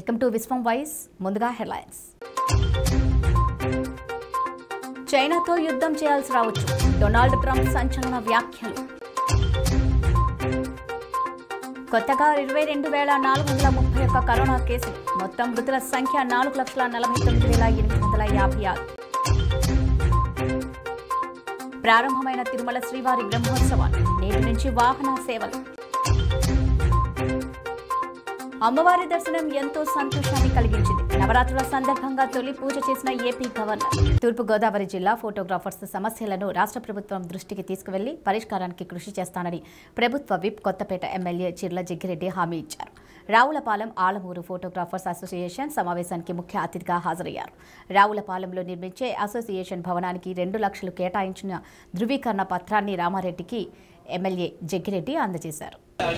Welcome to Vishwam voice ముందుగా headlines చైనాతో యుద్ధం చేయాల్సి రావచ్చు డొనాల్డ్ ట్రంప్ సంచలన వ్యాఖ్యలు కొత్తగా ఇరవై రెండు వేల నాలుగు వందల ముప్పై ఒక్క కరోనా కేసులు మొత్తం మృతుల సంఖ్య నాలుగు లక్షల నలభై తొమ్మిది వేల ఎనిమిది వందల యాభై ఆరు ప్రారంభమైన తిరుమల శ్రీవారి బ్రహ్మోత్సవాలు నేటి నుంచి వాహన సేవలు అమ్మవారి దర్శనం ఎంతో సంతోషాన్ని కలిగించింది నవరాత్రుల సందర్భంగా తొలి పూజ చేసిన ఏపీ గవర్నర్ తూర్పు గోదావరి జిల్లా ఫోటోగ్రాఫర్స్ సమస్యలను రాష్ట్ర ప్రభుత్వం దృష్టికి తీసుకువెళ్లి పరిష్కారానికి కృషి చేస్తానని ప్రభుత్వ విప్ కొత్తపేట ఎమ్మెల్యే చిర్ల జగ్గిరెడ్డి హామీ ఇచ్చారు రావులపాలెం ఆలమూరు ఫోటోగ్రాఫర్స్ అసోసియేషన్ సమావేశానికి ముఖ్య అతిథిగా హాజరయ్యారు రావులపాలెంలో నిర్మించే అసోసియేషన్ భవనానికి రెండు లక్షలు కేటాయించిన ధృవీకరణ పత్రాన్ని రామారెడ్డికి ఎమ్మెల్యే జగ్గిరెడ్డి అందజేశారు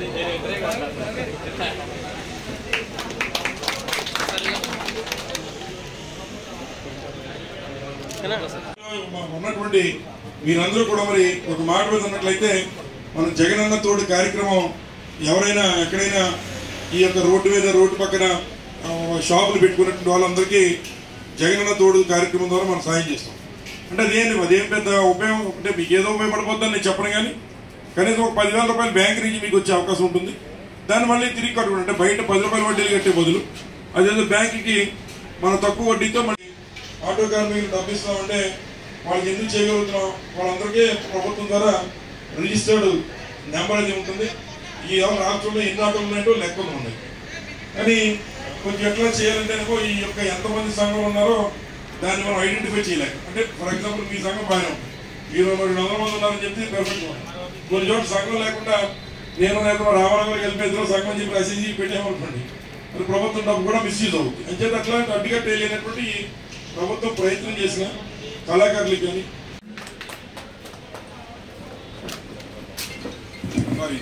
ఉన్నటువంటి మీరందరూ కూడా మరి ఒక మాట మీద ఉన్నట్లయితే మన జగనన్న తోడు కార్యక్రమం ఎవరైనా ఎక్కడైనా ఈ యొక్క రోడ్డు మీద రోడ్డు పక్కన ఆ, షాపులు పెట్టుకున్నటువంటి వాళ్ళందరికీ జగనన్న తోడు కార్యక్రమం ద్వారా మనం సాయం చేస్తాం అంటే అదేంటి అదేం పెద్ద ఉపయోగం అంటే మీకు ఏదో ఉపయోగపడిపోతుందని నేను చెప్పను కానీ కనీసం ఒక పదివేల రూపాయలు బ్యాంక్ నుంచి మీకు వచ్చే అవకాశం ఉంటుంది దాన్ని మళ్ళీ తిరిగి కట్టుకుంటే అంటే బయట పది రూపాయల వడ్డీలు కట్టే బదులు అదేదో బ్యాంకుకి మనం తక్కువ వడ్డీతో మళ్ళీ ఆటో కార్మికులు డబ్బిస్తామంటే వాళ్ళకి ఎందుకు చేయగలుగుతున్నాం వాళ్ళందరికీ ప్రభుత్వం ద్వారా రిజిస్టర్డ్ నెంబర్ అది ఉంటుంది ఈ రాష్ట్రంలో ఎన్ని ఆటోలు ఉన్నాయో లెక్కలు ఉన్నాయి కానీ కొంచెం ఎట్లా చేయాలంటే అనుకో ఈ యొక్క ఎంతమంది సంఘం ఉన్నారో దాన్ని మనం ఐడెంటిఫై చేయలేక అంటే ఫర్ ఎగ్జాంపుల్ మీ సంఘం బాగానే ఉంది మీరు రెండు వందల మంది ఉన్నారని చెప్తే పర్ఫెక్ట్ కొన్ని చోట్ల సంఘం లేకుండా నేను లేకపోతే రామారావు గారికి వెళ్ళిపోయిన సంఘం అని చెప్పి రసీదు పెట్టామనుకోండి మరి ప్రభుత్వం డబ్బు కూడా మిస్యూజ్ అవుతుంది అంచేత అట్లా అడ్డుకట్ట వెళ్ళినటువంటి ప్రభుత్వం ప్రయత్నం చేసిన కళాకారులకు కానీ మరి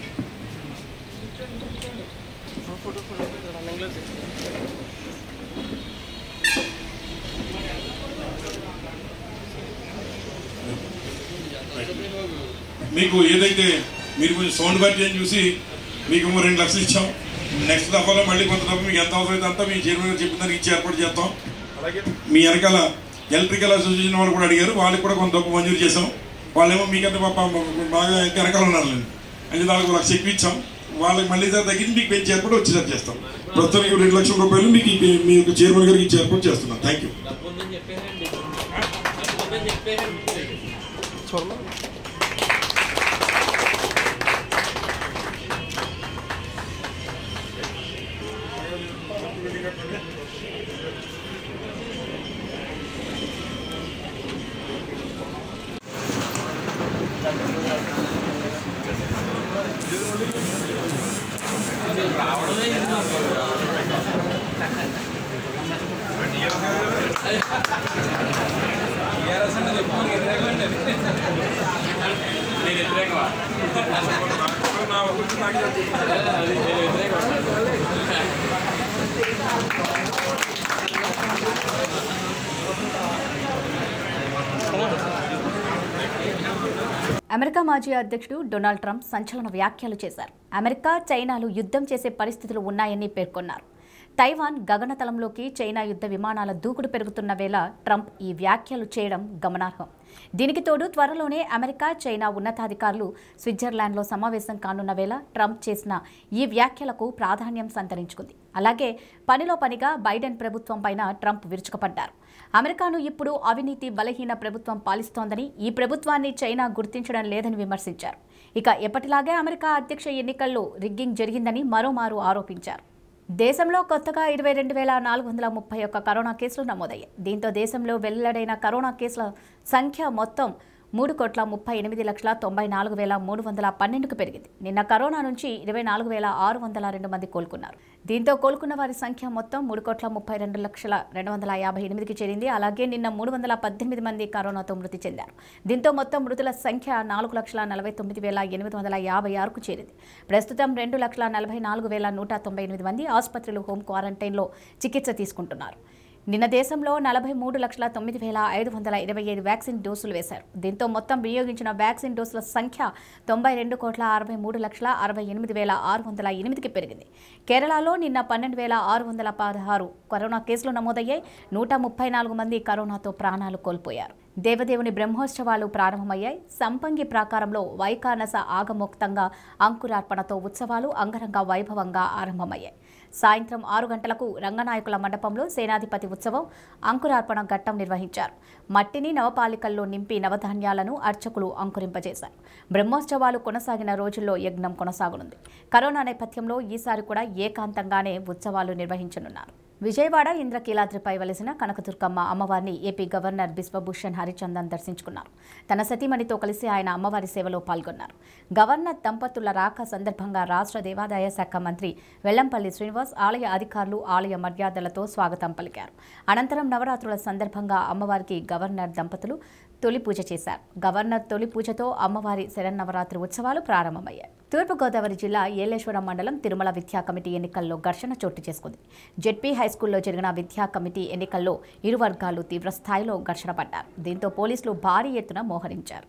మీకు ఏదైతే మీరు కొంచెం సౌండ్ బట్టి అని చూసి మీకు ఏమో రెండు లక్షలు ఇచ్చాం నెక్స్ట్ దఫాలో మళ్ళీ కొంత డబ్బు మీకు ఎంత అవసరం అయితే అంతా మీ చైర్మన్ గారు చెప్పిన దానికి ఇచ్చి ఏర్పాటు చేస్తాం అలాగే మీ వెనకాల ఎలక్ట్రికల్ అసోసియేషన్ వాళ్ళు కూడా అడిగారు వాళ్ళకి కూడా కొంత డబ్బు మంజూరు చేసాం వాళ్ళేమో మీకంటే పాప బాగా ఇంకా వెనకాల ఉన్నారు అంటే వాళ్ళకి ఒక లక్ష ఎక్కువ ఇచ్చాం వాళ్ళకి మళ్ళీ సార్ తగ్గించి మీకు పెంచి ఏర్పాటు వచ్చేసరికి చేస్తాం ప్రస్తుతానికి రెండు లక్షల రూపాయలు మీకు ఈ- మీ యొక్క చైర్మన్ గారికి ఇచ్చి ఏర్పాటు చేస్తున్నాం థ్యాంక్ యూ డబ్బుందని చెప్పారండి డబ్బుందని చెప్పారండి నేను వ్యతిరేకమా అది నేను వ్యతిరేకమా అమెరికా మాజీ అధ్యక్షుడు డొనాల్డ్ ట్రంప్ సంచలన వ్యాఖ్యలు చేశారు అమెరికా చైనాలు యుద్ధం చేసే పరిస్థితులు ఉన్నాయని పేర్కొన్నారు తైవాన్ గగనతలంలోకి చైనా యుద్ధ విమానాల దూకుడు పెరుగుతున్న వేళ ట్రంప్ ఈ వ్యాఖ్యలు చేయడం గమనార్హం దీనికి తోడు త్వరలోనే అమెరికా చైనా ఉన్నతాధికారులు స్విట్జర్లాండ్లో సమావేశం కానున్న వేళ ట్రంప్ చేసిన ఈ వ్యాఖ్యలకు ప్రాధాన్యం సంతరించుకుంది అలాగే పనిలో పనిగా బైడెన్ ప్రభుత్వం పైన ట్రంప్ విరుచుకుపడ్డారు అమెరికాను ఇప్పుడు అవినీతి బలహీన ప్రభుత్వం పాలిస్తోందని ఈ ప్రభుత్వాన్ని చైనా గుర్తించడం లేదని విమర్శించారు ఇక ఎప్పటిలాగే అమెరికా అధ్యక్ష ఎన్నికల్లో రిగ్గింగ్ జరిగిందని మరోమారు ఆరోపించారు దేశంలో కొత్తగా ఇరవై రెండు వేల నాలుగు వందల ముప్పై ఒక్క కరోనా కేసులు నమోదయ్యాయి దీంతో దేశంలో వెల్లడైన కరోనా కేసుల సంఖ్య మొత్తం మూడు కోట్ల ముప్పై ఎనిమిది లక్షల తొంభై నాలుగు వేల మూడు వందల పన్నెండుకు పెరిగింది నిన్న కరోనా నుంచి ఇరవై నాలుగు వేల ఆరు వందల రెండు మంది కోలుకున్నారు దీంతో కోలుకున్న వారి సంఖ్య మొత్తం మూడు కోట్ల ముప్పై రెండు లక్షల రెండు వందల యాభై ఎనిమిదికి చేరింది అలాగే నిన్న మూడు వందల పద్దెనిమిది మంది కరోనాతో మృతి చెందారు దీంతో మొత్తం మృతుల సంఖ్య నాలుగు లక్షల నలభై తొమ్మిది వేల ఎనిమిది వందల యాభై ఆరుకు చేరింది ప్రస్తుతం రెండు లక్షల నలభై నాలుగు వేల నూట తొంభై ఎనిమిది మంది ఆసుపత్రులు హోం క్వారంటైన్లో చికిత్స తీసుకుంటున్నారు నిన్న దేశంలో నలభై మూడు లక్షల తొమ్మిది వేల ఐదు వందల ఇరవై ఐదు వ్యాక్సిన్ డోసులు వేశారు దీంతో మొత్తం వినియోగించిన వ్యాక్సిన్ డోసుల సంఖ్య తొంభై రెండు కోట్ల అరవై మూడు లక్షల అరవై ఎనిమిది వేల ఆరు వందల ఎనిమిదికి పెరిగింది కేరళలో నిన్న పన్నెండు వేల ఆరు వందల పదహారు కరోనా కేసులు నమోదయ్యాయి నూట ముప్పై నాలుగు మంది కరోనాతో ప్రాణాలు కోల్పోయారు దేవదేవుని బ్రహ్మోత్సవాలు ప్రారంభమయ్యాయి సంపంగి ప్రాకారంలో వైకానస ఆగమోక్తంగా అంకురార్పణతో ఉత్సవాలు అంగరంగ వైభవంగా ఆరంభమయ్యాయి సాయంత్రం ఆరు గంటలకు రంగనాయకుల మండపంలో సేనాధిపతి ఉత్సవం అంకురార్పణ ఘట్టం నిర్వహించారు మట్టిని నవపాలికల్లో నింపి నవధాన్యాలను అర్చకులు అంకురింపజేశారు బ్రహ్మోత్సవాలు కొనసాగిన రోజుల్లో యజ్ఞం కొనసాగనుంది కరోనా నేపథ్యంలో ఈసారి కూడా ఏకాంతంగానే ఉత్సవాలు నిర్వహించనున్నారు విజయవాడ ఇంద్రకీలాద్రిపై వెలిసిన కనకదుర్గమ్మ అమ్మవారిని ఏపీ గవర్నర్ బిశ్వభూషణ్ హరిచందన్ దర్శించుకున్నారు తన సతీమణితో కలిసి ఆయన అమ్మవారి సేవలో పాల్గొన్నారు గవర్నర్ దంపతుల రాక సందర్భంగా రాష్ట్ర దేవాదాయ శాఖ మంత్రి వెల్లంపల్లి శ్రీనివాస్ ఆలయ అధికారులు ఆలయ మర్యాదలతో స్వాగతం పలికారు అనంతరం నవరాత్రుల సందర్భంగా అమ్మవారికి గవర్నర్ దంపతులు తొలి పూజ చేశారు గవర్నర్ తొలి పూజతో అమ్మవారి శరన్నవరాత్రి ఉత్సవాలు ప్రారంభమయ్యాయి తూర్పుగోదావరి జిల్లా ఏలేశ్వరం మండలం తిరుమల విద్యా కమిటీ ఎన్నికల్లో ఘర్షణ చోటు చేసుకుంది జెడ్పీ హైస్కూల్లో జరిగిన విద్యా కమిటీ ఎన్నికల్లో ఇరు వర్గాలు తీవ్ర స్థాయిలో ఘర్షణ పడ్డారు దీంతో పోలీసులు భారీ ఎత్తున మోహరించారు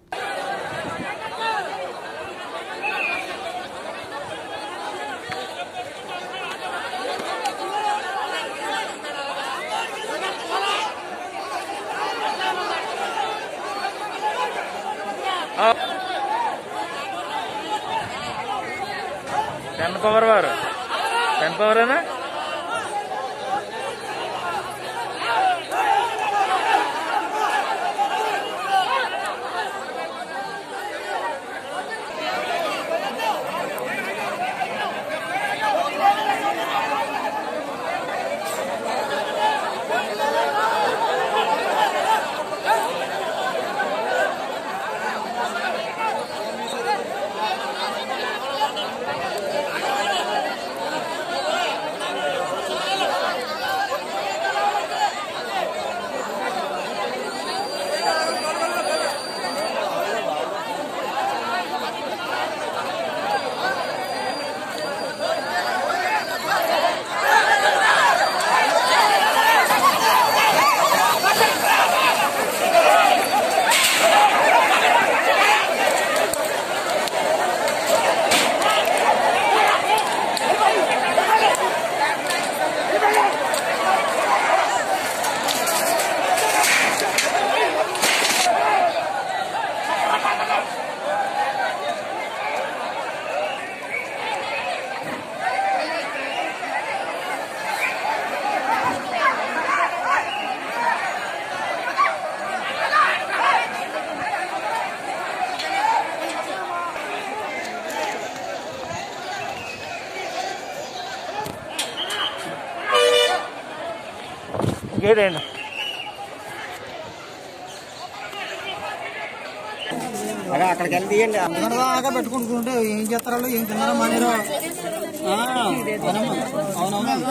టెన్ పవర్ వారు టెన్ పవర్ అనా గేట్ అండి అక్కడికి వెళ్ళి తీయండి అందరూ పెట్టుకుంటుంటే ఏం చేస్తారో ఏం తిన్నారో మానేరో ఆ, అవునమ్మా, అవునమ్మా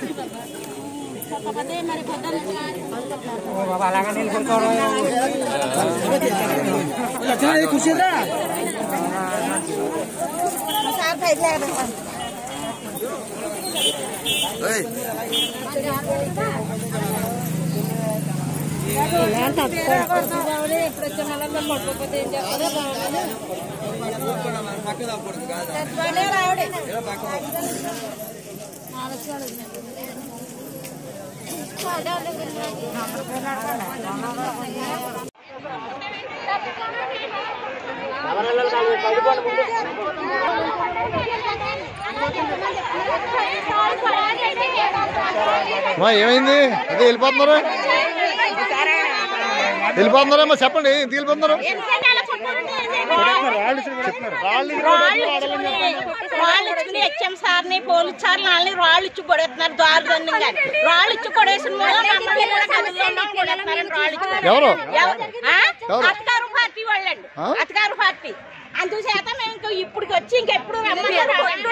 ఓ బాబా, అలాగని వెళ్ళి కూర్చోవడం. లక్ష్మణ్, కూర్చోరా మా ఏమైంది అదే వెళ్ళిపోతున్నారు వెళ్ళిపోతున్నారమ్మా చెప్పండి ఏంటి వెళ్ళిపోతున్నారు రాళ్ళు ఇచ్చుకుని హెచ్ఎం సార్ని పోలీస్ సార్ వాళ్ళని రాళ్ళు ఇచ్చి కొడేస్తున్నారు దారుదండంగా రాళ్ళు ఇచ్చి కొడేసిన మూలం మమ్మల్ని కూడా కదులుతున్నాం కొడేస్తున్నారని రాళ్ళు ఇచ్చి ఎవరు ఎవ- ఆ? ఎవరు? అధికార పార్టీ వాళ్ళండి ఆ? అధికార పార్టీ అందుచేత మేము ఇంకా ఇప్పుడు వచ్చి ఇంకెప్పుడు రమ్మన్నారు.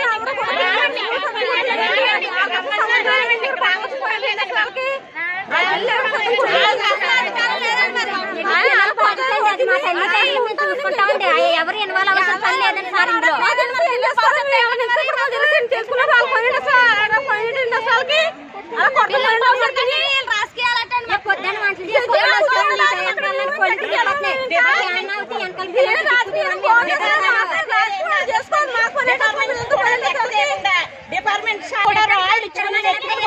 ఎవరు ఇన్వాల్వ్ అవ్వాల్సిన పని లేదండి సార్ ఇందులో రాజకీయ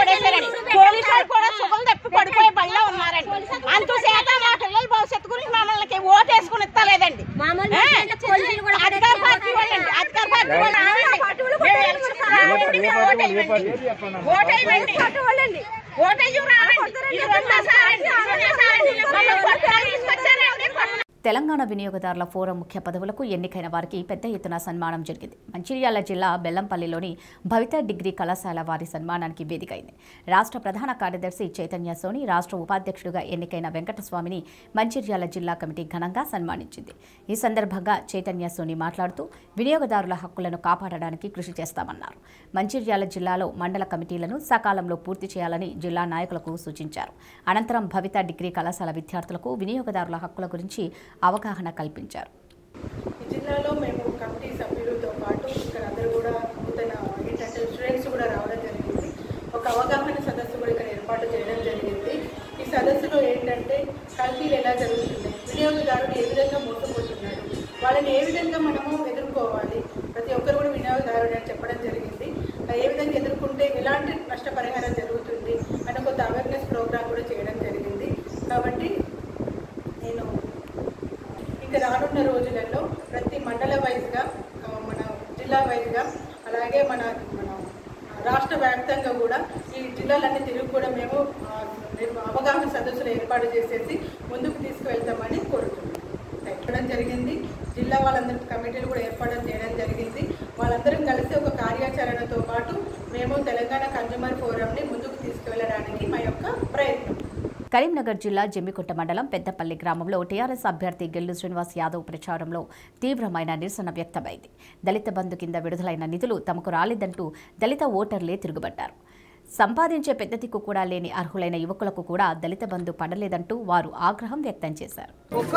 పడేశారండి పోలీసులు కూడా సుఖం తప్పి పడిపోయి బళ్ళో ఉన్నారండి అంతసేత మా పిల్లల భవిష్యత్తు గురించి మమ్మల్ని ఓటేసుకుని ఇస్తలేదండి మామూలు ఏ? మనుషులంటే పోలీసులు కూడా అధికార పార్టీ వాళ్ళండి అధికార పార్టీ వాళ్ళు రావండి. మేము ఎలక్షన్ రావండి, మేము ఓటేయమండి. ఓటేయమండి. ఓటేసి రావండి. ఇది రెండోసారి అండి, ఇది రెండోసారి అండి. మమ్మల్ని కొట్టడానికి తీసుకొచ్చారండి, కొట్ట- తెలంగాణ వినియోగదారుల ఫోరం ముఖ్య పదవులకు ఎన్నికైన వారికి పెద్ద ఎత్తున సన్మానం జరిగింది మంచిర్యాల జిల్లా బెల్లంపల్లిలోని భవిత డిగ్రీ కళాశాల వారి సన్మానానికి వేదిక అయింది రాష్ట్ర ప్రధాన కార్యదర్శి చైతన్య సోని రాష్ట్ర ఉపాధ్యక్షుడిగా ఎన్నికైన వెంకటస్వామిని మంచిర్యాల జిల్లా కమిటీ ఘనంగా సన్మానించింది ఈ సందర్భంగా చైతన్య సోని మాట్లాడుతూ వినియోగదారుల హక్కులను కాపాడడానికి కృషి చేస్తామన్నారు మంచిర్యాల జిల్లాలో మండల కమిటీలను సకాలంలో పూర్తి చేయాలని జిల్లా నాయకులకు సూచించారు అనంతరం భవిత డిగ్రీ కళాశాల విద్యార్థులకు వినియోగదారుల హక్కుల గురించి అవగాహన కల్పించారు ఈ జిల్లాలో మేము కమిటీ సభ్యులతో పాటు ఇక్కడ అందరూ కూడా నూతన ఏంటంటే స్టూడెంట్స్ కూడా రావడం జరిగింది ఒక అవగాహన సదస్సు కూడా ఇక్కడ ఏర్పాటు చేయడం జరిగింది ఈ సదస్సులో ఏంటంటే కల్తీలు ఎలా జరుగుతున్నాయి వినియోగదారుడు ఏ విధంగా మోసపోతున్నాడు వాళ్ళని ఏ విధంగా మనము ఎదుర్కోవాలి ప్రతి ఒక్కరు కూడా వినియోగదారుడు అని చెప్పడం జరిగింది ఏ విధంగా ఎదుర్కొంటే ఎలాంటి నష్టపరిహారం జరుగుతుంది అని కొంత అవేర్నెస్ ప్రోగ్రామ్ కూడా చేయడం జరిగింది కాబట్టి నేను ఇంకా రానున్న రోజులలో ప్రతి మండల వైజ్గా ఆ, మన జిల్లా వైజ్గా అలాగే మన మన రాష్ట్ర వ్యాప్తంగా కూడా ఈ జిల్లాలన్నీ తిరిగి కూడా మేము ఆ, నిర్వ- అవగాహన సదస్సులు ఏర్పాటు చేసేసి ముందుకు తీసుకువెళ్తామని కోరుతున్నాం పెట్టడం జరిగింది జిల్లా వాళ్ళందరి కమిటీలు కూడా ఏర్పాటు చేయడం జరిగింది వాళ్ళందరం కలిసి ఒక కార్యాచరణతో పాటు మేము తెలంగాణ కన్జ్యూమర్ ఫోరంని ముందుకు తీసుకువెళ్ళడానికి మా యొక్క ప్రయత్నం కరీంనగర్ జిల్లా జమ్మికుంట మండలం పెద్దపల్లి గ్రామంలో టీఆర్ఎస్ అభ్యర్థి గెల్లు శ్రీనివాస్ యాదవ్ ప్రచారంలో తీవ్రమైన నిరసన వ్యక్తమైంది దళిత బంధు కింద విడుదలైన నిధులు తమకు రాలేదంటూ దళిత ఓటర్లే తిరుగుబడ్డారు సంపాదించే పెద్ద దిక్కు కూడా లేని అర్హులైన యువకులకు కూడా దళిత బంధు పడలేదంటూ వారు ఆగ్రహం వ్యక్తం చేశారు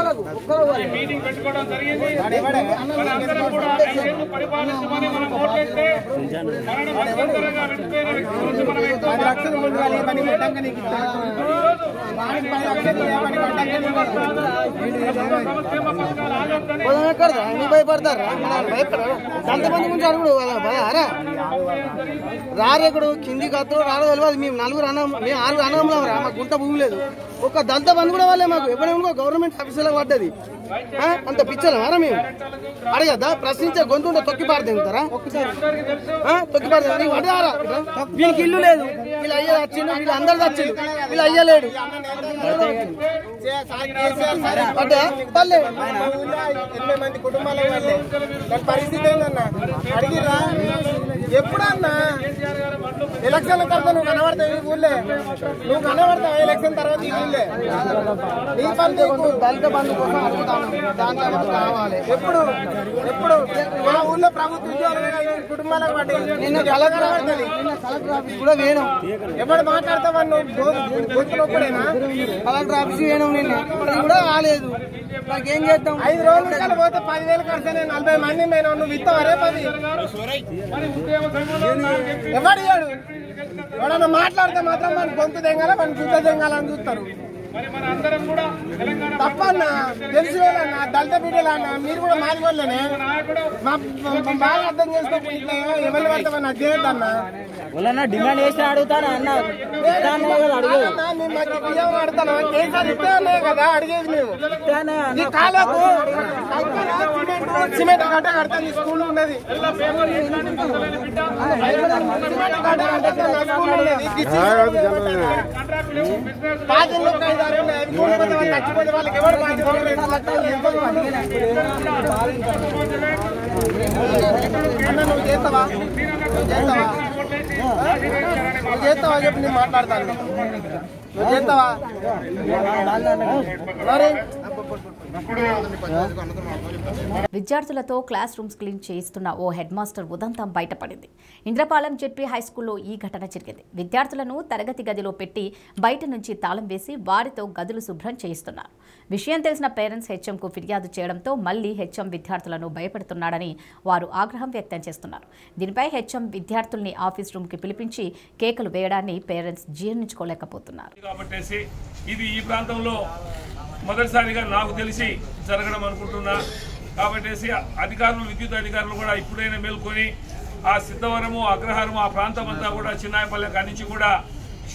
మీటింగ్ పెట్టుకోవడం జరిగింది మనందరం కూడా ఐదేళ్లు పరిపాలించమని మనం ఓట్లేస్తే మనను మధ్యంతరంగా విడిపోయిన గురించి మనం ఎక్కువ సంక్షేమ పథకాలు ఆగొద్దని భయపడతారు భయపడరు ఎంతమంది ముందు అడుగుడు అరే రారేకుడు కిందికి అత్తరు రారు తెలియదు మేము నలుగురు అన్నం మేము ఆరుగురు అన్నంలో రా మాకు గుంట భూమి లేదు ఒక దంత బంధు కూడా వాళ్ళే మాకు ఎప్పుడేమో గవర్నమెంట్ ఆఫీసులో పడ్డది ఆ? అంత పిచ్చలమారా మేము అడగద్దా ప్రశ్నించే గొంతు ఉంటే తొక్కి పారు తింటారా తొక్కి పారు తింటారా? నీకు పడ్డారా వీళ్ళకి ఇల్లు లేదు వీళ్ళు అయ్యే వచ్చిండు వీళ్ళు అందరు వచ్చిండు వీళ్ళు అయ్యలేడు పడ్డా పర్లే ఎనభై మంది కుటుంబాల వాళ్ళే దాని పరిస్థితి ఏందన్నా అడిగిరా ఎప్పుడన్నా ఎలక్షన్ తర్వాత నువ్వు కనబడతావు ఈ ఊళ్ళే నువ్వు కనబడతావు ఎలక్షన్ తర్వాత ఈ ఊళ్ళే నీ పని నీకు దళిత బంధు కోసం అడుగుతాను దాంట్లో మాకు కావాలి ఎప్పుడు ఎప్పుడు మా ఊళ్ళో ప్రభుత్వ ఉద్యోగాలు కుటుంబాలకు పడ్డాయి నిన్న నీకు ఎలా కనబడుతుంది నిన్న కలెక్టర్ ఆఫీస్ కూడా వేయడం ఎప్పుడు మాట్లాడతావా నువ్వు గొంతులో ఒక్కడేనా కలెక్టర్ ఆఫీస్ వేయడం నిన్న అది కూడా కాలేదు నాకేం చేద్దాం ఐదు రోజుల నుంచి పోతే పదివేలు ఖర్చు నలభై మంది మేము నువ్వు ఇస్తావా పది ఎవడు ఇయ్యాడు ఎవడన్నా మాట్లాడితే మాత్రం మన గొంతు తెంగాల మన గుద్ద తెంగాలని చూస్తారు మరి మన అందరం కూడా తెలంగాణ తప్పన్నా తెలిసి వాళ్ళన్నా దళిత బిడ్డలన్నా మీరు కూడా మాది వాళ్ళనే మా మా- బాగా అర్థం చేసుకోకపోతే ఇట్లా ఎవరిని పడతామని అది చేయొద్దన్నా వాళ్ళన్నా డిమాండ్ చేసి అడుగుతాను అన్న అన్నా, మేము మాకు బియ్యం అడుగుతాను కేసీఆర్ ఇస్తే అనే కదా అడిగేది మేము ఈ కాలకు సిమెంట్ సిమెంట్ గడ్డ కడతాను ఈ స్కూల్ ఉన్నది సిమెంట్ గడ్డ కడతాను నా స్కూల్ ఉన్నది బాధ్యతలు ఒక ఐదు ఆరు ఉన్నాయి. అవి కూలిపోతే వాళ్ళు చచ్చిపోతే వాళ్ళకి ఎవరు బాధ్యత లేదు. అన్న నువ్వు చేస్తావా నువ్వు చేస్తావా నువ్వు చేస్తావా చెప్పి నేను మాట్లాడతాను నువ్వు చేస్తావా మరి విద్యార్థులతో క్లాస్ రూమ్స్ క్లీన్ చేయిస్తున్న ఓ హెడ్ మాస్టర్ ఉదంతం బయటపడింది ఇంద్రపాలెం జెడ్పీ హై స్కూల్లో ఈ ఘటన జరిగింది విద్యార్థులను తరగతి గదిలో పెట్టి బయట నుంచి తాళం వేసి వారితో గదులు శుభ్రం చేయిస్తున్నారు విషయం తెలిసిన పేరెంట్స్ హెచ్ఎంకు ఫిర్యాదు చేయడంతో మళ్లీ హెచ్ఎం విద్యార్థులను భయపెడుతున్నాడని వారు ఆగ్రహం వ్యక్తం చేస్తున్నారు దీనిపై హెచ్ఎం విద్యార్థుల్ని ఆఫీస్ రూమ్కి పిలిపించి కేకలు వేయడాన్ని పేరెంట్స్ జీర్ణించుకోలేకపోతున్నారు కాబట్టేసి ఇది ఈ ప్రాంతంలో మొదటిసారిగా నాకు తెలిసి జరగడం అనుకుంటున్నా కాబట్టేసి అధికారులు విద్యుత్ అధికారులు కూడా ఇప్పుడైనా మేల్కొని ఆ సిద్ధవరము అగ్రహారము ఆ ప్రాంతం అంతా కూడా చిన్నాయపల్లె నుంచి కూడా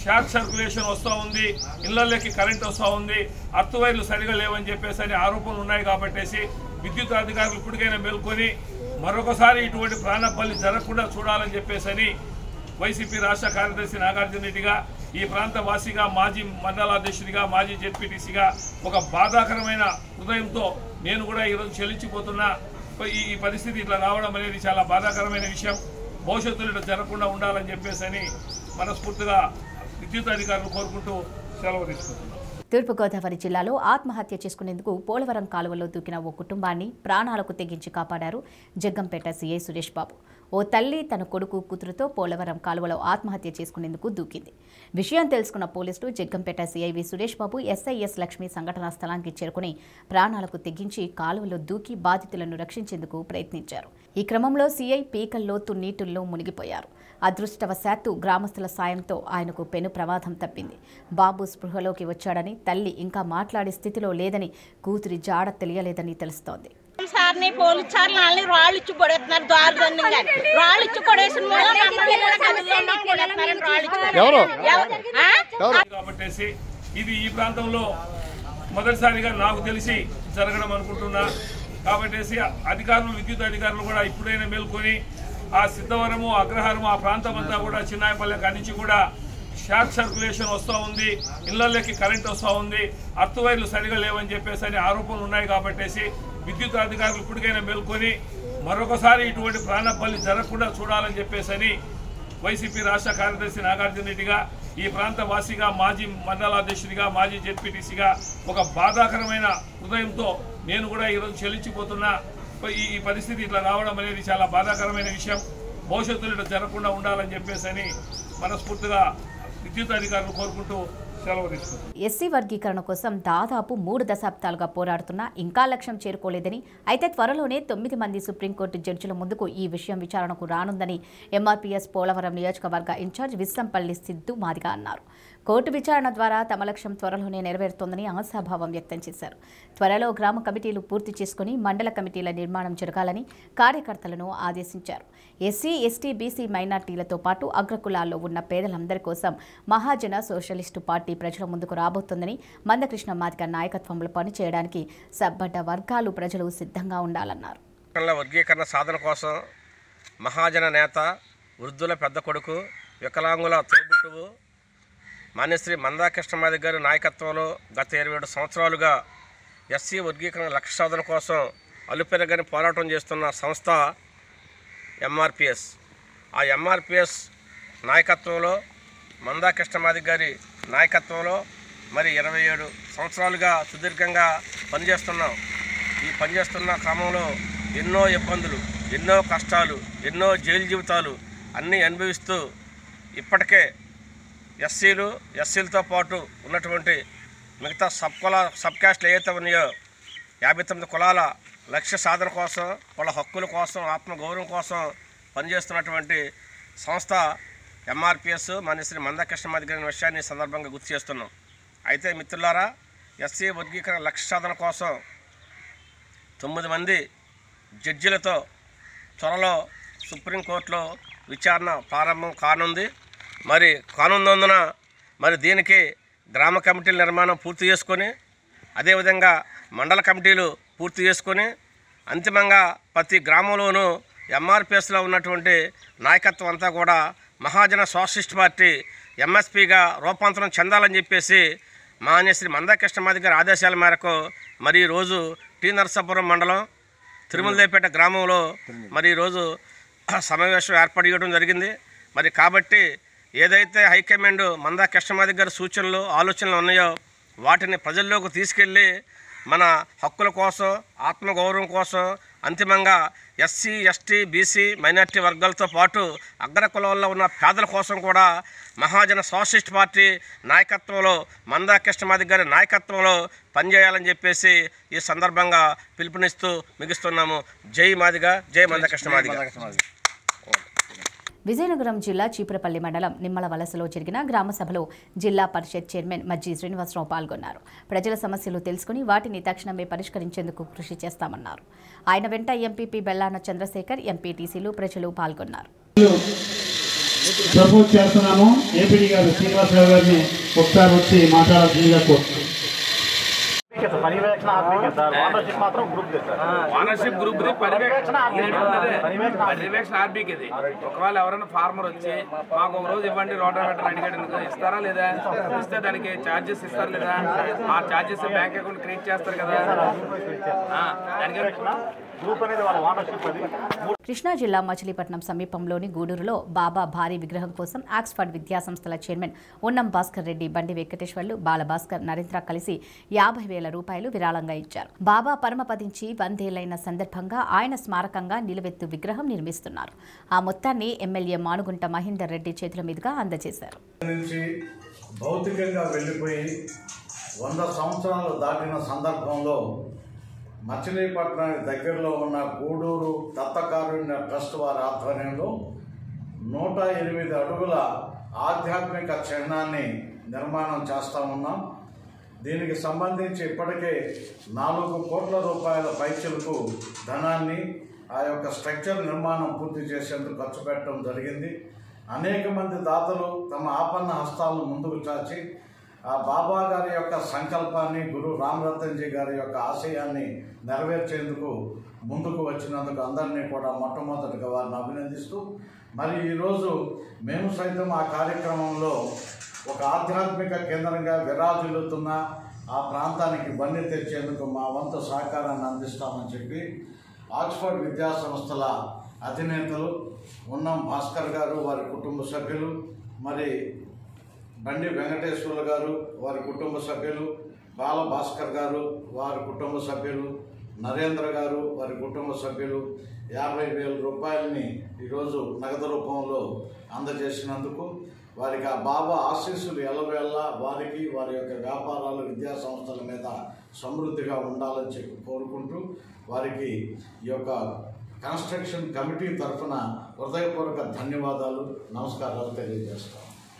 షార్ట్ సర్క్యులేషన్ వస్తూ ఉంది ఇళ్లలోకి కరెంట్ వస్తూ ఉంది అర్త్ వైర్లు సరిగా లేవని చెప్పేసి అని ఆరోపణలు ఉన్నాయి కాబట్టేసి విద్యుత్ అధికారులు ఇప్పటికైనా మేల్కొని మరొకసారి ఇటువంటి ప్రాణబలి జరగకుండా చూడాలని చెప్పేసి అని వైసీపీ రాష్ట్ర కార్యదర్శి నాగార్జున రెడ్డిగా ఈ ప్రాంత వాసిగా మాజీ మండలాధ్యక్షుడిగా మాజీ జెడ్పీటీసీగా ఒక బాధాకరమైన హృదయంతో నేను కూడా ఈరోజు చెల్లించిపోతున్నా ఈ ఈ పరిస్థితి ఇట్లా రావడం అనేది చాలా బాధాకరమైన విషయం భవిష్యత్తులో ఇట్లా జరగకుండా ఉండాలని చెప్పేసి అని మనస్ఫూర్తిగా విద్యుత్ అధికారులు కోరుకుంటూ సెలవు తీసుకుంటున్నాం తూర్పుగోదావరి జిల్లాలో ఆత్మహత్య చేసుకునేందుకు పోలవరం కాలువలో దూకిన ఓ కుటుంబాన్ని ప్రాణాలకు తెగించి కాపాడారు జగ్గంపేట సీఐ సురేష్ బాబు ఓ తల్లి తన కొడుకు కూతురుతో పోలవరం కాలువలో ఆత్మహత్య చేసుకునేందుకు దూకింది విషయం తెలుసుకున్న పోలీసులు జగ్గంపేట సీఐవి సురేష్ బాబు ఎస్ఐఎస్ లక్ష్మి సంఘటనా స్థలానికి చేరుకుని ప్రాణాలకు తెగించి కాలువలో దూకి బాధితులను రక్షించేందుకు ప్రయత్నించారు ఈ క్రమంలో సీఐ పీకల్లోతు నీటుల్లో మునిగిపోయారు అదృష్టవశాత్తు గ్రామస్తుల సాయంతో ఆయనకు పెను ప్రమాదం తప్పింది బాబు స్పృహలోకి వచ్చాడని తల్లి ఇంకా మాట్లాడే స్థితిలో లేదని కూతురి జాడ తెలియలేదని తెలుస్తోంది సార్ని పోలీసు సార్లు వాళ్ళని రాళ్ళు ఇచ్చి పడేస్తున్నారు దారుణంగా రాళ్ళు ఇచ్చి పడేసిన మూలం మమ్మల్ని కూడా కదుల్లో ఉన్నాం కొడేస్తున్నారని రాళ్ళు ఇచ్చి పడేస్తున్నారు. ఎవరు? ఎవరు? ఆ? కాబట్టేసి ఇది ఈ ప్రాంతంలో మొదటిసారిగా నాకు తెలిసి జరగడం అనుకుంటున్నా కాబట్టేసి అధికారులు విద్యుత్ అధికారులు కూడా ఇప్పుడైనా మేల్కొని ఆ సిద్ధవరము అగ్రహారము ఆ ప్రాంతం అంతా కూడా చిన్నాయపల్లె కానించి కూడా షార్ట్ సర్క్యులేషన్ వస్తూ ఉంది ఇళ్లలోకి కరెంట్ వస్తూ ఉంది అర్త్ వైర్లు సరిగా లేవని చెప్పేసి అని ఆరోపణలు ఉన్నాయి కాబట్టేసి విద్యుత్ అధికారులు ఇప్పటికైనా మేల్కొని మరొకసారి ఇటువంటి ప్రాణబలి జరగకుండా చూడాలని చెప్పేసి అని వైసీపీ రాష్ట్ర కార్యదర్శి నాగార్జున రెడ్డిగా ఈ ప్రాంత వాసిగా మాజీ మండలాధ్యక్షుడిగా మాజీ జెడ్పీటీసీగా ఒక బాధాకరమైన హృదయంతో నేను కూడా ఈరోజు చెల్లించిపోతున్నా ఈ ఈ పరిస్థితి ఇట్లా రావడం అనేది చాలా బాధాకరమైన విషయం భవిష్యత్తులో ఇట్లా జరగకుండా ఉండాలని చెప్పేసి అని మనస్ఫూర్తిగా విద్యుత్ అధికారులు కోరుకుంటూ సెలవు తీసుకుంటున్నాను ఎస్సీ వర్గీకరణ కోసం దాదాపు మూడు దశాబ్దాలుగా పోరాడుతున్నా ఇంకా లక్ష్యం చేరుకోలేదని అయితే త్వరలోనే తొమ్మిది మంది సుప్రీంకోర్టు జడ్జిల ముందుకు ఈ విషయం విచారణకు రానుందని ఎంఆర్పీఎస్ పోలవరం నియోజకవర్గ ఇన్ఛార్జ్ విస్సంపల్లి సిద్ధు మాదిగా అన్నారు కోర్టు విచారణ ద్వారా తమ లక్ష్యం త్వరలోనే నెరవేరుతోందని ఆశాభావం వ్యక్తం చేశారు త్వరలో గ్రామ కమిటీలు పూర్తి చేసుకుని మండల కమిటీల నిర్మాణం జరగాలని కార్యకర్తలను ఆదేశించారు ఎస్సీ ఎస్టీ బీసీ మైనార్టీలతో పాటు అగ్రకులాల్లో ఉన్న పేదలందరి కోసం మహాజన సోషలిస్టు పార్టీ ప్రజల ముందుకు రాబోతోందని మందకృష్ణ మాదిగ నాయకత్వంలో పనిచేయడానికి సబ్బడ్డ వర్గాలు ప్రజలు సిద్ధంగా ఉండాలన్నారు కుల వర్గీకరణ సాధన కోసం మహాజన నేత వృద్ధుల పెద్ద కొడుకు వికలాంగుల తోబుట్టువు మాన్యశ్రీ మందాకృష్ణమాది గారి నాయకత్వంలో గత ఇరవై ఏడు సంవత్సరాలుగా ఎస్సీ వర్గీకరణ లక్ష్య సాధన కోసం అలుపెరగని పోరాటం చేస్తున్న సంస్థ ఎంఆర్పిఎస్ ఆ ఎంఆర్పిఎస్ నాయకత్వంలో మందాకృష్ణమాది గారి నాయకత్వంలో మరి ఇరవై ఏడు సంవత్సరాలుగా సుదీర్ఘంగా పనిచేస్తున్నాం ఈ పనిచేస్తున్న క్రమంలో ఎన్నో ఇబ్బందులు ఎన్నో కష్టాలు ఎన్నో జైలు జీవితాలు అన్నీ అనుభవిస్తూ ఇప్పటికే ఎస్సీలు ఎస్సీలతో పాటు ఉన్నటువంటి మిగతా సబ్ కుల సబ్ క్యాస్ట్లు ఏవైతే ఉన్నాయో యాభై తొమ్మిది కులాల లక్ష్య సాధన కోసం వాళ్ళ హక్కుల కోసం ఆత్మగౌరవం కోసం పనిచేస్తున్నటువంటి సంస్థ ఎంఆర్పిఎస్ మన శ్రీ మందకృష్ణమాది గారి విషయాన్ని ఈ సందర్భంగా గుర్తు చేస్తున్నాం అయితే మిత్రులారా ఎస్సీ వర్గీకరణ లక్ష్య సాధన కోసం తొమ్మిది మంది జడ్జిలతో త్వరలో సుప్రీంకోర్టులో విచారణ ప్రారంభం కానుంది మరి కానున్నందున మరి దీనికి గ్రామ కమిటీల నిర్మాణం పూర్తి చేసుకొని అదేవిధంగా మండల కమిటీలు పూర్తి చేసుకొని అంతిమంగా ప్రతి గ్రామంలోనూ ఎంఆర్పిఎస్లో ఉన్నటువంటి నాయకత్వం అంతా కూడా మహాజన సోషలిస్ట్ పార్టీ ఎంఎస్పిగా రూపాంతరం చెందాలని చెప్పేసి మాన్యశ్రీ మందాకృష్ణమాది గారి ఆదేశాల మేరకు మరి ఈరోజు టీ నరసాపురం మండలం తిరుమలదేపేట గ్రామంలో మరి ఈరోజు సమావేశం ఏర్పాటు చేయడం జరిగింది మరి కాబట్టి ఏదైతే హైకమాండ్ మందా కృష్ణమాది గారి సూచనలు ఆలోచనలు ఉన్నాయో వాటిని ప్రజల్లోకి తీసుకెళ్ళి మన హక్కుల కోసం ఆత్మగౌరవం కోసం అంతిమంగా ఎస్సీ ఎస్టీ బీసీ మైనార్టీ వర్గాలతో పాటు అగ్ర కులాల్లో ఉన్న పేదల కోసం కూడా మహాజన సోషలిస్ట్ పార్టీ నాయకత్వంలో మందా కృష్ణమాది గారి నాయకత్వంలో పనిచేయాలని చెప్పేసి ఈ సందర్భంగా పిలుపునిస్తూ ముగిస్తున్నాము జై మాదిగా జై మందా కృష్ణమాదిగా విజయనగరం జిల్లా చీపురపల్లి మండలం నిమ్మల వలసలో జరిగిన గ్రామ సభలో జిల్లా పరిషత్ చైర్మన్ మజ్జి శ్రీనివాసరావు పాల్గొన్నారు ప్రజల సమస్యలు తెలుసుకుని వాటిని తక్షణమే పరిష్కరించేందుకు కృషి చేస్తామన్నారు ఆయన వెంట ఎంపీపీ బెల్లాన చంద్రశేఖర్ ఎంపీటీసీలు ప్రజలు పాల్గొన్నారు ప్రపోజ్ చేస్తున్నాము ఏపీడీ గారు శ్రీనివాసరావు గారిని ఒకసారి వచ్చి మాట్లాడాల్సిందిగా కోరుతున్నాం పర్యవేక్షణ ఆత్మీయ సార్ ఓనర్షిప్ మాత్రం గ్రూప్ సార్ ఓనర్షిప్ గ్రూప్ ది పర్యవేక్షణ పర్యవేక్షణ ఆర్బీకి ఒకవేళ ఎవరైనా ఫార్మర్ వచ్చి మాకు ఒక రోజు ఇవ్వండి రోటావేటర్ అడిగాడు అనుకో, ఇస్తారా లేదా ఇస్తే దానికి ఛార్జెస్ ఇస్తారు లేదా ఆ ఛార్జెస్ బ్యాంక్ అకౌంట్ క్రియేట్ చేస్తారు కదా ఆ, దానికి గ్రూప్ అనేది వాళ్ళ ఓనర్షిప్ అది కృష్ణా జిల్లా మచిలీపట్నం సమీపంలోని గూడూరులో బాబా భారీ విగ్రహం కోసం ఆక్స్ఫర్డ్ విద్యా సంస్థల చైర్మన్ ఉన్నం భాస్కర్ రెడ్డి బండి వెంకటేశ్వర్లు బాలభాస్కర్ నరేంద్ర కలిసి యాభై వేల రూపాయలు విరాళంగా ఇచ్చారు బాబా పరమపదించి వందేళ్లైన సందర్భంగా ఆయన స్మారకంగా నిలువెత్తు విగ్రహం నిర్మిస్తున్నారు ఆ మొత్తాన్ని ఎమ్మెల్యే మానుగుంట మహేందర్ రెడ్డి చేతుల మీదుగా అందజేశారు నుంచి భౌతికంగా వెళ్ళిపోయి వంద సంవత్సరాలు దాటిన సందర్భంలో మచిలీపట్నానికి దగ్గరలో ఉన్న గూడూరు దత్తకారుణ్య ట్రస్ట్ వారి ఆధ్వర్యంలో నూట ఎనిమిది అడుగుల ఆధ్యాత్మిక చిహ్నాన్ని నిర్మాణం చేస్తా ఉన్నాం దీనికి సంబంధించి ఇప్పటికే నాలుగు కోట్ల రూపాయల పైచలకు ధనాన్ని ఆ యొక్క స్ట్రక్చర్ నిర్మాణం పూర్తి చేసేందుకు ఖర్చు పెట్టడం జరిగింది అనేక మంది దాతలు తమ ఆపన్న హస్తాలను ముందుకు చాచి ఆ బాబా గారి యొక్క సంకల్పాన్ని గురు రామరతన్జీ గారి యొక్క ఆశయాన్ని నెరవేర్చేందుకు ముందుకు వచ్చినందుకు అందరినీ కూడా మొట్టమొదటిగా వారిని అభినందిస్తూ మరి ఈరోజు మేము సైతం ఆ కార్యక్రమంలో ఒక ఆధ్యాత్మిక కేంద్రంగా విరాజిల్లుతున్న ఆ ప్రాంతానికి బండి తెచ్చేందుకు మా వంతు సహకారాన్ని అందిస్తామని చెప్పి ఆక్స్ఫర్డ్ విద్యా సంస్థల అధినేతలు ఉన్నం భాస్కర్ గారు వారి కుటుంబ సభ్యులు మరి బండి వెంకటేశ్వర్లు గారు వారి కుటుంబ సభ్యులు బాల భాస్కర్ గారు వారి కుటుంబ సభ్యులు నరేంద్ర గారు వారి కుటుంబ సభ్యులు యాభై వేల రూపాయలని ఈరోజు నగదు రూపంలో అందజేసినందుకు వారికి ఆ బాబా ఆశీస్సులు ఎల్లవేళ వారికి వారి యొక్క వ్యాపారాలు విద్యా సంస్థల మీద సమృద్ధిగా ఉండాలని చెప్పి కోరుకుంటూ వారికి ఈ యొక్క కన్స్ట్రక్షన్ కమిటీ తరఫున హృదయపూర్వక ధన్యవాదాలు నమస్కారాలు తెలియజేస్తాం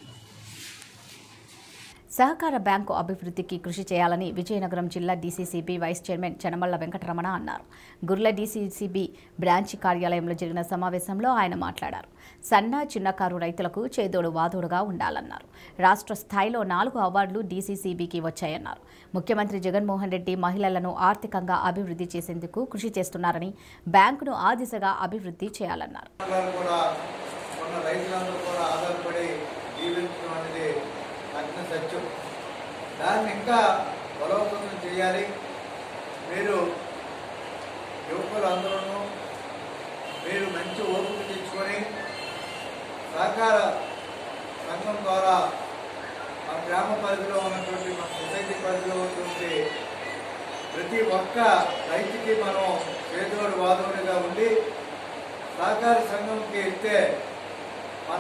సహకార బ్యాంకు అభివృద్ధికి కృషి చేయాలని విజయనగరం జిల్లా DCCB vice chairman Chanamalla Venkataramana అన్నారు గుర్ల డీసీసీబీ బ్రాంచ్ కార్యాలయంలో జరిగిన సమావేశంలో ఆయన మాట్లాడారు సన్న చిన్నకారు రైతులకు చేదోడు వాదోడుగా ఉండాలన్నారు రాష్ట్ర స్థాయిలో నాలుగు అవార్డులు డీసీసీబీకి వచ్చాయన్నారు ముఖ్యమంత్రి జగన్మోహన్ రెడ్డి మహిళలను ఆర్థికంగా అభివృద్ధి చేసేందుకు కృషి చేస్తున్నారని బ్యాంకును ఆ దిశగా అభివృద్ధి చేయాలన్నారు గారు కూడా ఉన్న రైతులందరూ కూడా ఆధారపడి జీవించడం అనేది అగ్ని సత్యం దాన్ని ఇంకా బలోపేతం చేయాలి మీరు యువకులు అందరూ మీరు మంచి ఓపిక తెచ్చుకొని సహకార సంఘం ద్వారా మన గ్రామ పరిధిలో ఉన్నటువంటి మన సొసైటీ పరిధిలో ఉన్నటువంటి ప్రతి ఒక్క రైతుకి మనం చేదోడు వాదోడుగా ఉండి సహకార సంఘంకి వెళ్తే మన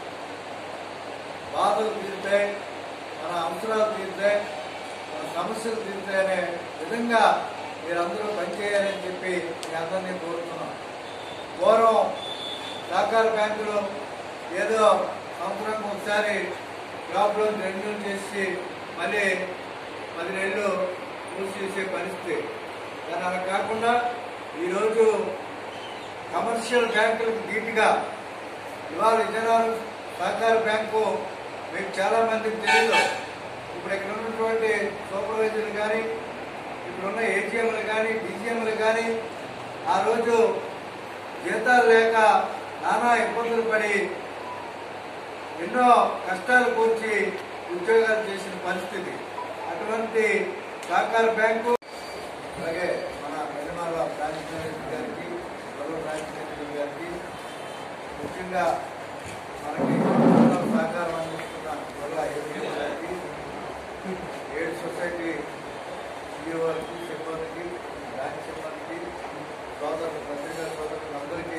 బాధలు తీరుతాయి మన అవసరాలు తీరుతాయి మన సమస్యలు తీరుతాయి అనే విధంగా మీరందరూ పనిచేయాలని చెప్పి మీ అందరినీ కోరుతున్నాం పూర్వం సహకార బ్యాంకులు ఏదో సంవత్సరానికి ఒకసారి క్రాప్ లోన్ రెన్యూల్ చేసి మళ్ళీ పది నెలలు మూసేసే పరిస్థితి కానీ అలా కాకుండా ఈరోజు కమర్షియల్ బ్యాంకులకు ధీటుగా ఇవాళ విజయనగరం సహకార బ్యాంకు మీకు చాలా మందికి తెలియదు ఇప్పుడు ఇక్కడ ఉన్నటువంటి సూపర్వైజర్లు కానీ ఇప్పుడున్న ఏటీఎంలు కానీ బీజీఎంలు కానీ ఆ రోజు జీతాలు లేక నానా ఇబ్బందులు పడి ఎన్నో కష్టాలు కూర్చి ఉద్యోగాలు చేసిన పరిస్థితి అటువంటి సహకార బ్యాంకు అలాగే మన పెద్దమాల బ్రాంచ్ మేనేజర్ గారికి గౌరవ బ్రాంచ్ మేనేజర్ గారికి ముఖ్యంగా మనకి సహకారం అందిస్తున్న గొల్ల ఏపీ గారికి ఏడు సొసైటీ సిఇఓ వారికి సిబ్బందికి బ్యాంక్ సిబ్బందికి సోదరులు పత్రికా సోదరులందరికీ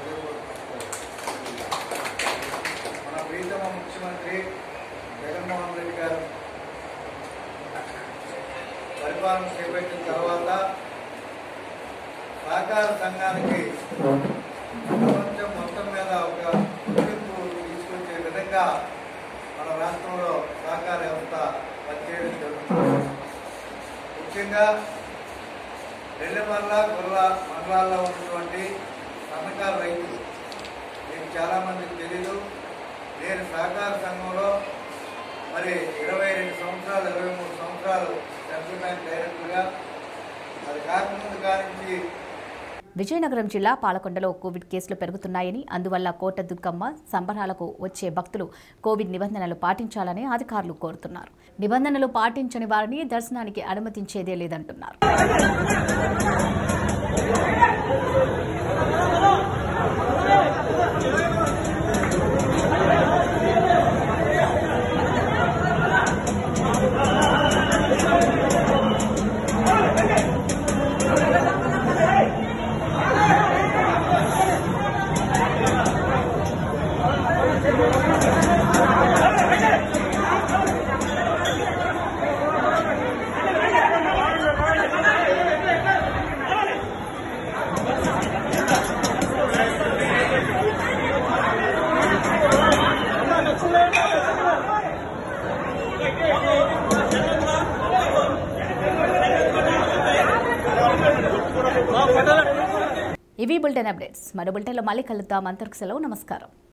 మన ప్రీతమ ముఖ్యమంత్రి జగన్మోహన్ రెడ్డి గారు పరిపాలన చేపట్టిన తర్వాత సహకార సంఘానికి ప్రపంచం మొత్తం మీద ఒక గుర్తింపు తీసుకొచ్చే విధంగా మన రాష్ట్రంలో సహకార వ్యవస్థ పనిచేయడం జరుగుతుంది ముఖ్యంగా నెల్లిమర్ల గుర్ల మండలాల్లో ఉన్నటువంటి సన్నకారు రైతులు మీకు చాలా మందికి తెలీదు నేను సహకార సంఘంలో మరి ఇరవై రెండు సంవత్సరాలు ఇరవై మూడు సంవత్సరాలు సెంట్రల్ బ్యాంక్ డైరెక్టర్గా అది కాకముందు కానించి విజయనగరం జిల్లా పాలకొండలో కోవిడ్ కేసులు పెరుగుతున్నాయని అందువల్ల కోట దుర్గమ్మ సంబరాలకు వచ్చే భక్తులు కోవిడ్ నిబంధనలు పాటించాలని అధికారులు కోరుతున్నారు నిబంధనలు పాటించని వారిని దర్శనానికి అనుమతించేదే లేదంటున్నారు ఇవి బులెటిన్ అప్డేట్స్ మరో బులెటిన్లో మళ్ళీ కలుద్దాం అంతరికి సెలవు నమస్కారం